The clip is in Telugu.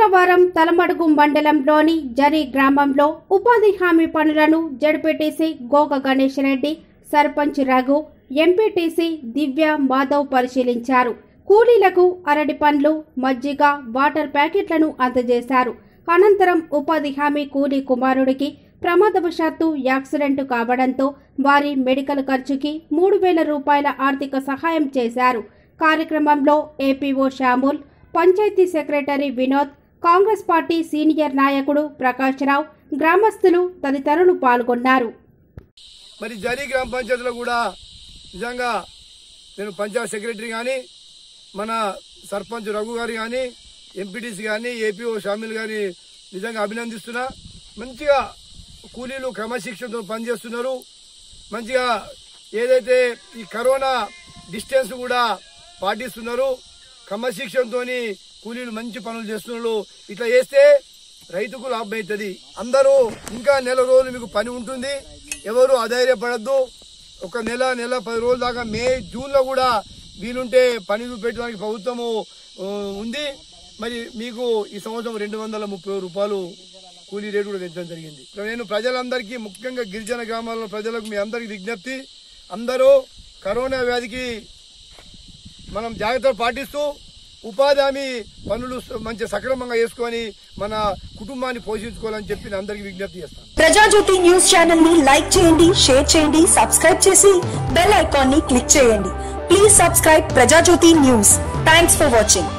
శుక్రవారం తలమడుగు మండలంలోని జరి గ్రామంలో ఉపాధి హామీ పనులను జడ్పీటీసీ గోగ గణేష్ రెడ్డి సర్పంచ్ రఘు ఎంపీటీసీ దివ్య మాధవ్ పరిశీలించారు కూలీలకు అరటి పండ్లు మజ్జిగ వాటర్ ప్యాకెట్లను అందజేశారు అనంతరం ఉపాధి హామీ కూలీ కుమారుడికి ప్రమాదవశాత్తు యాక్సిడెంట్ కావడంతో వారి మెడికల్ ఖర్చుకి మూడు వేల రూపాయల ఆర్థిక సహాయం చేశారు కార్యక్రమంలో APO Samuel panchayat secretary Vinod Congress party senior నాయకుడు ప్రకాష్ రావు గ్రామస్తులు తదితరులు పాల్గొన్నారు మరి జరీ గ్రామ పంచాయతీలో కూడా నిజంగా నేను పంచాయత్ సెక్రటరీ కానీ మన సర్పంచ్ రఘు గారు కానీ ఎంపీటీసీ కానీ ఏపీఓ షామిల్ గారిని నిజంగా అభినందిస్తున్నా మంచిగా కూలీలు క్రమశిక్షణతో పనిచేస్తున్నారు మంచిగా ఏదైతే ఈ కరోనా డిస్టెన్స్ కూడా పాటిస్తున్నారు క్రమశిక్షణతో కూలీలు మంచి పనులు చేస్తున్నారు ఇట్లా చేస్తే రైతుకు లాభం అవుతుంది అందరూ ఇంకా నెల రోజులు మీకు పని ఉంటుంది ఎవరు అధైర్యపడద్దు ఒక నెల నెల పది రోజుల దాకా మే జూన్ లో కూడా వీలుంటే పని చూపెట్టడానికి ప్రభుత్వము ఆ, ఉంది మరి మీకు ఈ సంవత్సరం రెండు వందల ముప్పై రూపాయలు కూలీ రేటు కూడా పెంచడం జరిగింది నేను ప్రజలందరికీ ముఖ్యంగా గిరిజన గ్రామాల ప్రజలకు మీ అందరికీ విజ్ఞప్తి అందరూ కరోనా వ్యాధికి మనం జాగ్రత్తలు పాటిస్తూ ఉపాధి హామీ పనులు మంచి సక్రమంగా చేసుకొని మన కుటుంబాన్ని పోషించుకోవాలని చెప్పి నేను అందరికీ విజ్ఞప్తి చేస్తాను ప్రజాజ్యోతి న్యూస్ ఛానల్ ని లైక్ చేయండి షేర్ చేయండి సబ్స్క్రైబ్ చేసి బెల్ ఐకాన్ ని క్లిక్ చేయండి please subscribe Prajajyoti news thanks for watching